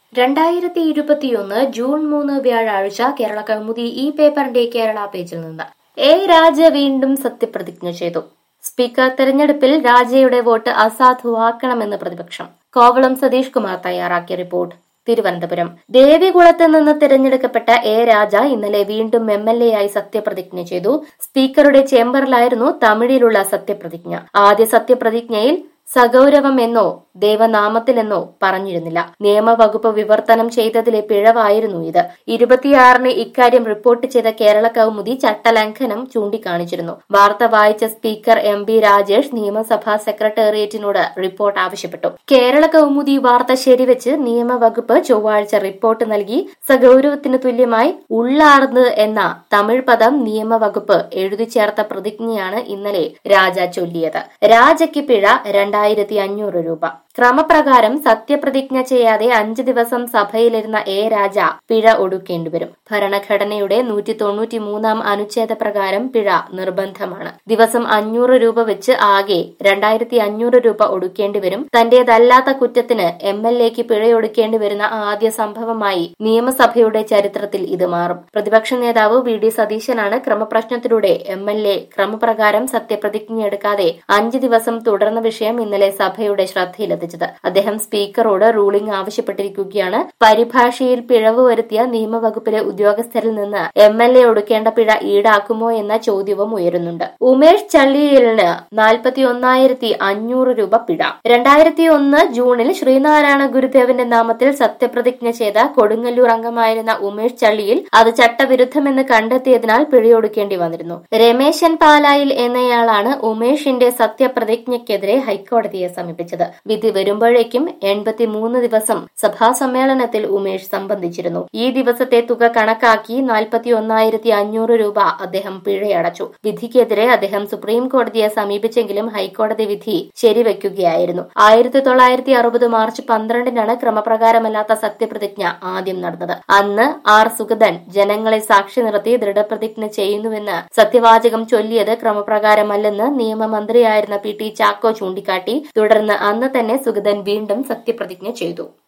രണ്ടായിരത്തി ഇരുപത്തിയൊന്ന് ജൂൺ മൂന്ന് വ്യാഴാഴ്ച കേരള കൗമുദി ഈ പേപ്പറിന്റെ കേരള പേജിൽ നിന്ന് എ രാജ വീണ്ടും സത്യപ്രതിജ്ഞ ചെയ്തു സ്പീക്കർ തെരഞ്ഞെടുപ്പിൽ രാജയുടെ വോട്ട് അസാധുവാക്കണമെന്ന് പ്രതിപക്ഷം കോവളം സതീഷ് കുമാർ തയ്യാറാക്കിയ റിപ്പോർട്ട് തിരുവനന്തപുരം ദേവികുളത്ത് നിന്ന് തിരഞ്ഞെടുക്കപ്പെട്ട എ രാജ ഇന്നലെ വീണ്ടും എം എൽ എ ആയി സത്യപ്രതിജ്ഞ ചെയ്തു സ്പീക്കറുടെ ചേംബറിലായിരുന്നു തമിഴിലുള്ള സത്യപ്രതിജ്ഞ ആദ്യ സത്യപ്രതിജ്ഞയിൽ സഗൗരവം എന്നോ ദേവനാമത്തിലെന്നോ പറഞ്ഞിരുന്നില്ല നിയമവകുപ്പ് വിവർത്തനം ചെയ്തതിലെ പിഴവായിരുന്നു ഇത് ഇരുപത്തിയാറിന് ഇക്കാര്യം റിപ്പോർട്ട് ചെയ്ത കേരള കൗമുദി ചട്ടലംഘനം ചൂണ്ടിക്കാണിച്ചിരുന്നു വാർത്ത വായിച്ച സ്പീക്കർ എം ബി രാജേഷ് നിയമസഭാ സെക്രട്ടേറിയറ്റിനോട് റിപ്പോർട്ട് ആവശ്യപ്പെട്ടു കേരള കൗമുദി വാർത്ത ശരിവെച്ച് നിയമവകുപ്പ് ചൊവ്വാഴ്ച റിപ്പോർട്ട് നൽകി സഗൗരവത്തിന് തുല്യമായി ഉള്ളാർന്ന് എന്ന തമിഴ് പദം നിയമവകുപ്പ് എഴുതി ചേർത്ത പ്രതിജ്ഞയാണ് ഇന്നലെ രാജ ചൊല്ലിയത് രാജയ്ക്ക് പിഴ രണ്ടായിരത്തി അഞ്ഞൂറ് രൂപ ക്രമപ്രകാരം സത്യപ്രതിജ്ഞ ചെയ്യാതെ അഞ്ച് ദിവസം സഭയിലിരുന്ന എ രാജ പിഴ ഒടുക്കേണ്ടിവരും ഭരണഘടനയുടെ നൂറ്റി തൊണ്ണൂറ്റി മൂന്നാം അനുച്ഛേദ പ്രകാരം പിഴ നിർബന്ധമാണ് ദിവസം അഞ്ഞൂറ് രൂപ വെച്ച് ആകെ രണ്ടായിരത്തി അഞ്ഞൂറ് രൂപ ഒടുക്കേണ്ടിവരും തന്റേതല്ലാത്ത കുറ്റത്തിന് എം എൽ എക്ക് പിഴയൊടുക്കേണ്ടി വരുന്ന ആദ്യ സംഭവമായി നിയമസഭയുടെ ചരിത്രത്തിൽ ഇത് മാറും പ്രതിപക്ഷ നേതാവ് വി ഡി സതീശനാണ് ക്രമപ്രശ്നത്തിലൂടെ എം എൽ എ ക്രമപ്രകാരം സത്യപ്രതിജ്ഞയെടുക്കാതെ അഞ്ച് ദിവസം തുടർന്ന വിഷയം ഇന്നലെ സഭയുടെ ശ്രദ്ധയിലെത്തിച്ചത് അദ്ദേഹം സ്പീക്കറോട് റൂളിംഗ് ആവശ്യപ്പെട്ടിരിക്കുകയാണ് പരിഭാഷയിൽ പിഴവ് വരുത്തിയ നിയമവകുപ്പിലെ ഉദ്യോഗസ്ഥരിൽ നിന്ന് എം എൽ എ ഒടുക്കേണ്ട പിഴ ഈടാക്കുമോ എന്ന ചോദ്യവും ഉയരുന്നുണ്ട് ഉമേഷ് ചള്ളിയലിന് നാൽപ്പത്തി ഒന്നായിരത്തി അഞ്ഞൂറ് രൂപ പിഴ രണ്ടായിരത്തി ഒന്ന് ജൂണിൽ ശ്രീനാരായണ ഗുരുദേവന്റെ നാമത്തിൽ സത്യപ്രതിജ്ഞ ചെയ്ത കൊടുങ്ങല്ലൂർ അംഗമായിരുന്ന ഉമേഷ് ചള്ളിയിൽ അത് ചട്ടവിരുദ്ധമെന്ന് കണ്ടെത്തിയതിനാൽ പിഴയൊടുക്കേണ്ടി വന്നിരുന്നു രമേശൻ പാലായിൽ എന്നയാളാണ് ഉമേഷിന്റെ സത്യപ്രതിജ്ഞയ്ക്കെതിരെ ഹൈക്കോടതിയെ സമീപിച്ചത് വിധി വരുമ്പോഴേക്കും എൺപത്തിമൂന്ന് ദിവസം സഭാ സമ്മേളനത്തിൽ ഉമേഷ് സംബന്ധിച്ചിരുന്നു ഈ ദിവസത്തെ തുക കണക്കാക്കി നാൽപ്പത്തി ഒന്നായിരത്തി അഞ്ഞൂറ് രൂപ അദ്ദേഹം പിഴയടച്ചു വിധിക്കെതിരെ അദ്ദേഹം സുപ്രീം കോടതിയെ സമീപിച്ചെങ്കിലും ഹൈക്കോടതി വിധി ശരിവെക്കുകയായിരുന്നു ആയിരത്തി തൊള്ളായിരത്തി അറുപത് മാർച്ച് പന്ത്രണ്ടിനാണ് ക്രമപ്രകാരമല്ലാത്ത സത്യപ്രതിജ്ഞ ആദ്യം നടന്നത് അന്ന് ആർ സുഗതൻ ജനങ്ങളെ സാക്ഷി നിർത്തി ദൃഢപ്രതിജ്ഞ ചെയ്യുന്നുവെന്ന് സത്യവാചകം ചൊല്ലിയത് ക്രമപ്രകാരമല്ലെന്ന് നിയമമന്ത്രിയായിരുന്ന പി ടി ചാക്കോ ചൂണ്ടിക്കാട്ടി തുടർന്ന് അന്ന് തന്നെ സുഗതൻ വീണ്ടും സത്യപ്രതിജ്ഞ ചെയ്തു